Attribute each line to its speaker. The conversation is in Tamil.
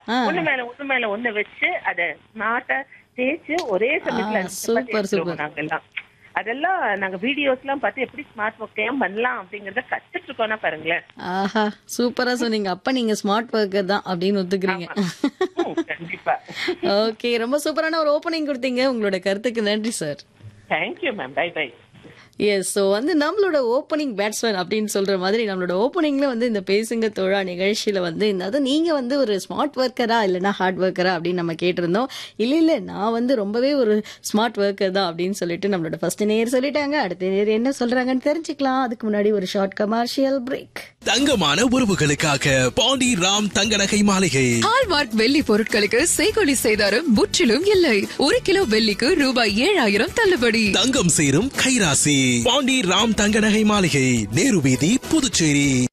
Speaker 1: ஆ.
Speaker 2: ஒண்ணு மேல ஒண்ணு மேல ஒண்ணு வச்சு அத ஸ்மார்ட்டா தேய்ச்சு ஒரே சமயத்துல
Speaker 1: ஆ,
Speaker 2: அந்த
Speaker 1: சூப்பர்,
Speaker 2: சப்பாத்தி எடுத்துருவோம்
Speaker 1: சூப்பர்.
Speaker 2: நாங்க எல்லாம் அதெல்லாம் நாங்க வீடியோஸ் எல்லாம் பார்த்து எப்படி ஸ்மார்ட் ஒர்க் எல்லாம் பண்ணலாம் அப்படிங்கறத கத்துட்டு இருக்கோம்னா பாருங்களேன்
Speaker 1: ஆஹா சூப்பரா சொன்னீங்க அப்ப நீங்க ஸ்மார்ட் ஒர்க்கர் தான் அப்படின்னு ஒத்துக்கிறீங்க
Speaker 2: ம், கண்டிப்பா
Speaker 1: ஓகே ரொம்ப சூப்பரான ஒரு ஓப்பனிங் கொடுத்தீங்க உங்களோட கருத்துக்கு நன்றி sir
Speaker 2: thank you ma'am bye bye
Speaker 1: yes so வந்து நம்மளோட ஓப்பனிங் பேட்ஸ்மேன் அப்படின்னு சொல்ற மாதிரி நம்மளோட ஓப்பனிங்ல வந்து இந்த பேசுங்க தோழா நிகழ்ச்சியில வந்து இந்த அது நீங்க வந்து ஒரு ஸ்மார்ட் ஒர்க்கரா இல்லைன்னா ஹார்ட் ஒர்க்கரா அப்படின்னு நம்ம கேட்டிருந்தோம் இல்ல இல்ல நான் வந்து ரொம்பவே ஒரு ஸ்மார்ட் ஒர்க்கர் தான் அப்படின்னு சொல்லிட்டு நம்மளோட ஃபர்ஸ்ட் நேர் சொல்லிட்டாங்க அடுத்த நேர் என்ன சொல்றாங்கன்னு தெரிஞ்சுக்கலாம் அதுக்கு முன்னாடி ஒரு ஷார்ட் கமர்ஷியல் பிரேக்
Speaker 3: தங்கமான உறவுகளுக்காக பாண்டி ராம் தங்க நகை மாளிகை
Speaker 4: ஹால்மார்க் வெள்ளி பொருட்களுக்கு செய்கொலி செய்தாரும் முற்றிலும் இல்லை ஒரு கிலோ வெள்ளிக்கு ரூபாய் ஏழாயிரம் தள்ளுபடி
Speaker 3: தங்கம் சேரும் கைராசி பாண்டி ராம் தங்க நகை மாளிகை நேரு வீதி புதுச்சேரி